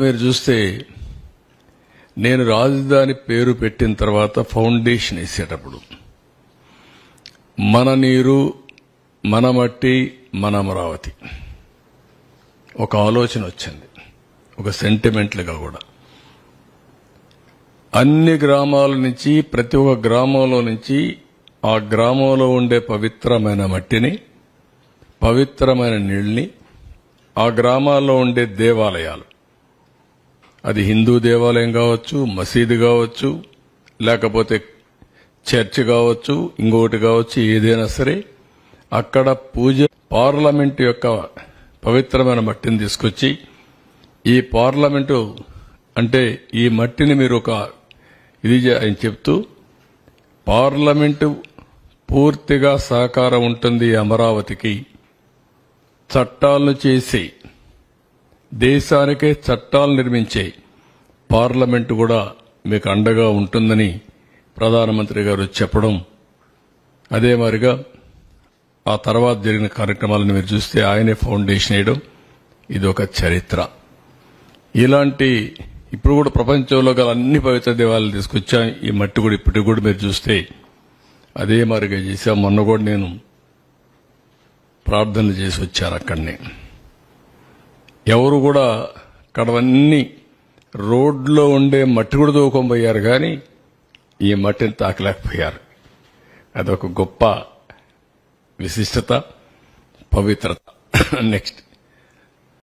మీరు చూస్తే నేను రాజధాని పేరు పెట్టిన తర్వాత ఫౌండేషన్ వేసేటప్పుడు మన నీరు మన మట్టి మన అమరావతి ఒక ఆలోచన వచ్చింది ఒక సెంటిమెంట్లుగా కూడా అన్ని గ్రామాల నుంచి ప్రతి ఒక్క గ్రామంలో నుంచి ఆ గ్రామంలో ఉండే పవిత్రమైన మట్టిని పవిత్రమైన నీళ్ళని ఆ గ్రామాల్లో ఉండే దేవాలయాలు అది హిందూ దేవాలయం కావచ్చు మసీదు కావచ్చు లేకపోతే చర్చ్ కావచ్చు ఇంకొకటి కావచ్చు ఏదైనా సరే అక్కడ పూజ పార్లమెంట్ యొక్క పవిత్రమైన మట్టిని తీసుకొచ్చి ఈ పార్లమెంటు అంటే ఈ మట్టిని మీరు ఒక ఇది చే- ఆయన చెప్తూ పార్లమెంటు పూర్తిగా సహకారం ఉంటుంది ఈ అమరావతికి చట్టాలను చేసి దేశానికే చట్టాలు నిర్మించే పార్లమెంటు కూడా మీకు అండగా ఉంటుందని ప్రధానమంత్రి గారు చెప్పడం అదే మాదిరిగా ఆ తర్వాత జరిగిన కార్యక్రమాలను మీరు చూస్తే ఆయనే ఫౌండేషన్ వేయడం ఇది ఒక చరిత్ర ఇలాంటి ఇప్పుడు కూడా ప్రపంచంలో గల అన్ని పవిత్ర దేవాలయాలు తీసుకొచ్చాం ఈ మట్టి కూడా ఇప్పటికి కూడా మీరు చూస్తే అదే మాదిరిగా చేశాం మొన్న కూడా నేను ప్రార్థనలు చేసి వచ్చాను అక్కడనే ఎవరు కూడా అక్కడవన్నీ రోడ్లో ఉండే మట్టి కూడా దూకొనిపోయారు కానీ ఈ మట్టిని తాకలేకపోయారు అదొక గొప్ప విశిష్టత పవిత్రత నెక్స్ట్